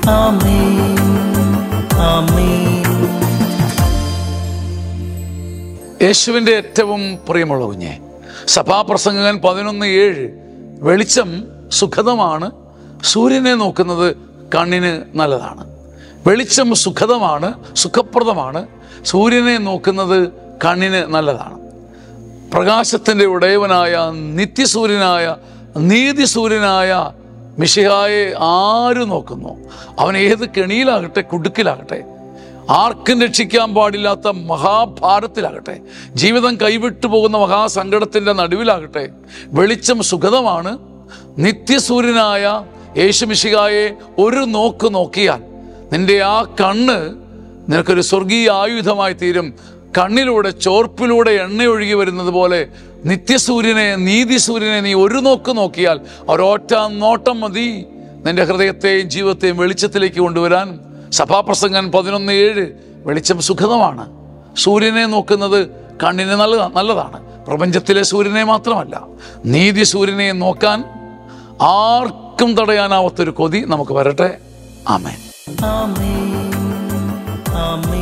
ആമേൻ ആമേൻ യേശുവിൻ്റെ ഏറ്റവും പ്രിയമുള്ള കുഞ്ഞെ സഭാപ്രസംഗകൻ പതിനൊന്ന് ഏഴ് വെളിച്ചം സുഖതമാണ് സൂര്യനെ നോക്കുന്നത് കണ്ണിന് നല്ലതാണ് വെളിച്ചം സുഖതമാണ് സുഖപ്രദമാണ് സൂര്യനെ നോക്കുന്നത് കണ്ണിന് നല്ലതാണ് പ്രകാശത്തിൻ്റെ ഉടയവനായ നിത്യസൂര്യനായ നീതിസൂര്യനായ മിഷിഹായെ ആര് നോക്കുന്നു അവൻ ഏത് കെണിയിലാകട്ടെ കുടുക്കിലാകട്ടെ ആർക്കും രക്ഷിക്കാൻ പാടില്ലാത്ത മഹാഭാരത്തിലാകട്ടെ ജീവിതം കൈവിട്ടു പോകുന്ന മഹാസങ്കടത്തിൻ്റെ നടുവിലാകട്ടെ വെളിച്ചം സുഖതമാണ് നിത്യസൂര്യനായ യേശുമിശികായെ ഒരു നോക്ക് നോക്കിയാൽ നിന്റെ ആ കണ്ണ് നിനക്കൊരു സ്വർഗീയ ആയുധമായി തീരും കണ്ണിലൂടെ ചോർപ്പിലൂടെ എണ്ണ ഒഴുകി വരുന്നത് പോലെ നിത്യസൂര്യനെ നീതിസൂര്യനെ നീ ഒരു നോക്ക് നോക്കിയാൽ ഒരൊറ്റ നോട്ടം മതി നിന്റെ ഹൃദയത്തെയും ജീവിതത്തെയും വെളിച്ചത്തിലേക്ക് കൊണ്ടുവരാൻ സഭാപ്രസംഗൻ പതിനൊന്ന് ഏഴ് വെളിച്ചം സുഖതമാണ് സൂര്യനെ നോക്കുന്നത് കണ്ണിന് നല്ല നല്ലതാണ് പ്രപഞ്ചത്തിലെ സൂര്യനെ മാത്രമല്ല നീതി സൂര്യനെ നോക്കാൻ ആർക്കും തടയാനാവാത്തൊരു കൊതി നമുക്ക് വരട്ടെ ആമേൻ ആമേൻ ആമേൻ